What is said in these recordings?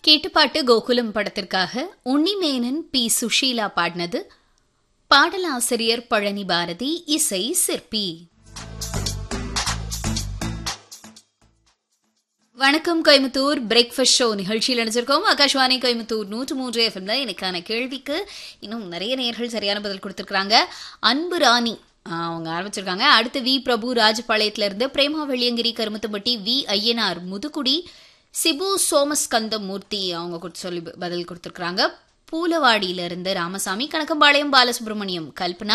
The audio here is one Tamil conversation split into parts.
கேட்டுப்பாட்டு கோகுலம் படத்திற்காக உன்னிமேனன் பி சுஷீலா பாடினது பாடலாசிரியர் பழனி பாரதி இசை சிற்பி வணக்கம் கோயம்புத்தூர் பிரேக்ஃபாஸ்ட் ஷோ நிகழ்ச்சியில் நினைச்சிருக்கோம் ஆகாஷ்வாணி கோயம்புத்தூர் நூற்று மூன்று எஃப்எம்ல எனக்கான கேள்விக்கு இன்னும் நிறைய நேர்கள் சரியான பதில் கொடுத்திருக்காங்க அன்பு ராணி ஆஹ், அவங்க ஆரம்பிச்சிருக்காங்க அடுத்து வி பிரபு ராஜபாளையத்துல இருந்து பிரேமா வெள்ளியங்கிரி கருமத்தம்பட்டி வி ஐயனார் முதுகுடி சிபு சோமஸ்கந்தம் மூர்த்தி அவங்க கொடுத்து சொல்லி ப- பதில் கொடுத்திருக்காங்க பூலவாடியில இருந்து ராமசாமி கணக்கம்பாளையம் பாலசுப்ரமணியம் கல்பனா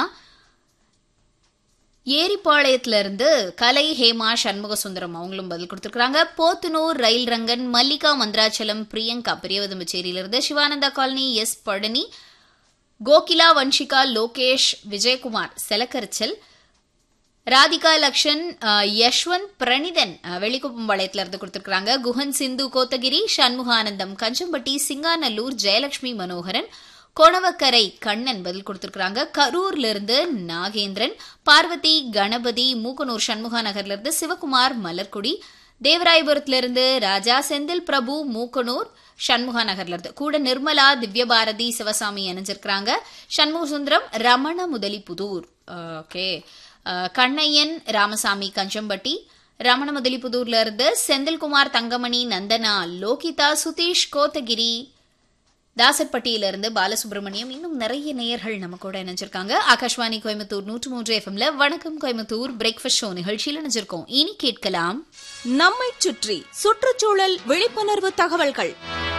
ஏரிப்பாளையத்துல இருந்து கலை ஹேமா சண்முக சுந்தரம் அவங்களும் பதில் கொடுத்திருக்காங்க போத்தனூர் ரயில் ரங்கன் மல்லிகா மந்திராச்சலம் பிரியங்கா பெரியவதம்பச்சேரியில இருந்து சிவானந்தா காலனி எஸ் பழனி கோகிலா வன்ஷிகா லோகேஷ் விஜயகுமார் செலக்கரிச்சல் ராதிகா லக்ஷன் அஹ், யஷ்வந்த் பிரணிதன் அஹ், வெள்ளிக்குப்பம்பாளையத்துல இருந்து கொடுத்திருக்காங்க குஹன் சிந்து கோத்தகிரி சண்முகானந்தம் கஞ்சம்பட்டி சிங்காநல்லூர் ஜெயலட்சுமி மனோகரன் கொணவக்கரை கண்ணன் பதில் கொடுத்திருக்காங்க கரூர்ல இருந்து நாகேந்திரன் பார்வதி கணபதி மூக்கனூர் சண்முகா நகர்ல இருந்து சிவகுமார் மலர்குடி தேவராயபுரத்துல இருந்து ராஜா செந்தில் பிரபு மூக்கனூர் சண்முகா நகர்ல இருந்து கூட நிர்மலா திவ்யபாரதி சிவசாமி இணைஞ்சிருக்கிறாங்க சண்முக சுந்தரம் ரமண முதலி புதூர் ஓகே கண்ணையன் ராமசாமி கஞ்சம்பட்டி ரமண முதலிபுதூர்ல இருந்து செந்தில்குமார் தங்கமணி நந்தனா லோகிதா சுதீஷ் கோத்தகிரி தாசர்பட்டியில இருந்து பாலசுப்ரமணியம் இன்னும் நிறைய நேயர்கள் நம்ம கூட இணைஞ்சிருக்காங்க ஆகாஷ்வாணி கோயம்புத்தூர் நூற்று மூன்று எஃப்எம்ல வணக்கம் கோயம்புத்தூர் பிரேக்ஃபாஸ்ட் ஷோ நிகழ்ச்சியில் இணைஞ்சிருக்கோம் இனி கேட்கலாம் நம்மைச் சுற்றி சுற்றுச்சூழல் விழிப்புணர்வு தகவல்கள்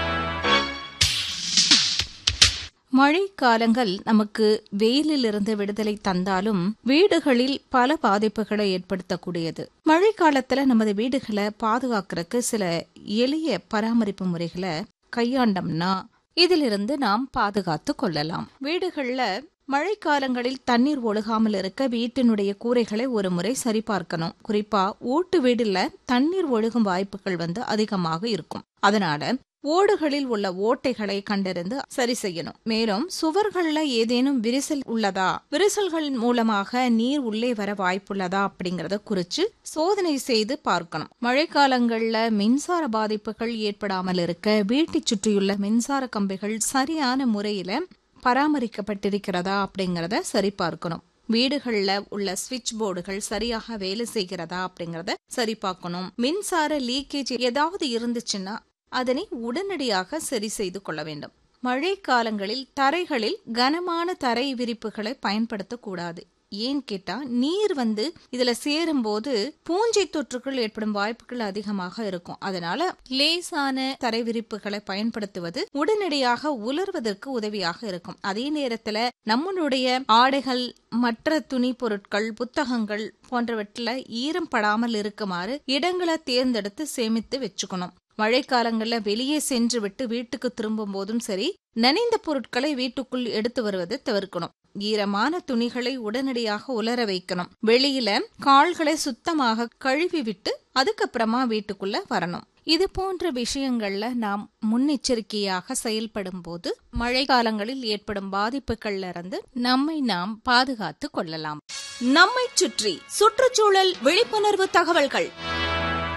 மழை காலங்கள் நமக்கு வெயிலிலிருந்து விடுதலை தந்தாலும் வீடுகளில் பல பாதிப்புகளை ஏற்படுத்தக்கூடியது மழை காலத்துல நமது வீடுகளை பாதுகாக்கிறதுக்கு சில எளிய பராமரிப்பு முறைகளை கையாண்டோம்னா இதிலிருந்து நாம் பாதுகாத்து கொள்ளலாம் வீடுகள்ல மழைக்காலங்களில் தண்ணீர் ஒழுகாமல் இருக்க வீட்டினுடைய கூரைகளை ஒரு முறை சரிபார்க்கணும் குறிப்பா ஓட்டு வீடுல தண்ணீர் ஒழுகும் வாய்ப்புகள் வந்து அதிகமாக இருக்கும் அதனால ஓடுகளில் உள்ள ஓட்டைகளை கண்டறிந்து சரி செய்யணும் மேலும் சுவர்கள்ல ஏதேனும் விரிசல் உள்ளதா விரிசல்கள் மூலமாக நீர் உள்ளே வர வாய்ப்புள்ளதா அப்படிங்கறத குறிச்சு சோதனை செய்து பார்க்கணும் மழைக்காலங்கள்ல மின்சார பாதிப்புகள் ஏற்படாமல் இருக்க வீட்டைச் சுற்றியுள்ள மின்சார கம்பிகள் சரியான முறையில பராமரிக்கப்பட்டிருக்கிறதா அப்படிங்கறத சரி பார்க்கணும் வீடுகள்ல உள்ள சுவிட்ச் போர்டுகள் சரியாக வேலை செய்கிறதா அப்படிங்கறத சரி பார்க்கணும் மின்சார லீக்கேஜ் ஏதாவது இருந்துச்சுன்னா அதனை உடனடியாக சரி செய்து கொள்ள வேண்டும் மழை காலங்களில் தரைகளில் கனமான தரை விரிப்புகளை பயன்படுத்தக்கூடாது ஏன் கேட்டா நீர் வந்து இதுல சேரும்போது பூஞ்சை தொற்றுகள் ஏற்படும் வாய்ப்புகள் அதிகமாக இருக்கும் அதனால லேசான தரை விரிப்புகளை பயன்படுத்துவது உடனடியாக உலர்வதற்கு உதவியாக இருக்கும் அதே நேரத்துல நம்மளுடைய ஆடைகள் மற்ற துணி பொருட்கள் புத்தகங்கள் போன்றவற்றில் ஈரம் படாமல் இருக்குமாறு இடங்களை தேர்ந்தெடுத்து சேமித்து வச்சுக்கணும் மழைக்காலங்கள்ல வெளியே சென்று விட்டு வீட்டுக்கு திரும்பும் போதும் சரி நனைந்த பொருட்களை வீட்டுக்குள் எடுத்து வருவதை தவிர்க்கணும் ஈரமான துணிகளை உடனடியாக உலர வைக்கணும் வெளியில கால்களை சுத்தமாக கழுவி விட்டு அதுக்கப்புறமா வீட்டுக்குள்ள வரணும் இது போன்ற விஷயங்கள்ல நாம் முன்னெச்சரிக்கையாக செயல்படும் போது மழை காலங்களில் ஏற்படும் பாதிப்புகள்ல இருந்து நம்மை நாம் பாதுகாத்து கொள்ளலாம் நம்மைச் சுற்றி சுற்றுச்சூழல் விழிப்புணர்வு தகவல்கள்